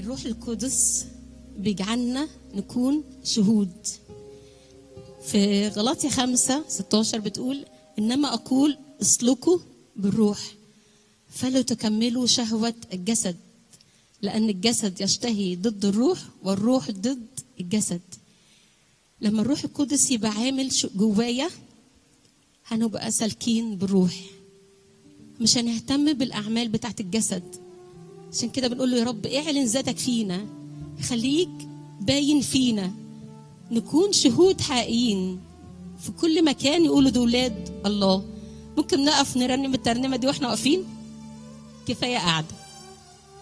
الروح القدس بيجعلنا نكون شهود في غلاطيا خمسة 16 بتقول إنما أقول اسلكوا بالروح فلا تكملوا شهوة الجسد لأن الجسد يشتهي ضد الروح والروح ضد الجسد لما الروح القدس يبقى عامل جوايا هنبقى سالكين بالروح مش هنهتم بالأعمال بتاعت الجسد عشان كده بنقول له يا رب اعلن ذاتك فينا خليك باين فينا نكون شهود حقيقيين في كل مكان يقولوا دول ولاد الله ممكن نقف نرنم الترنيمه دي واحنا واقفين كفايه قاعده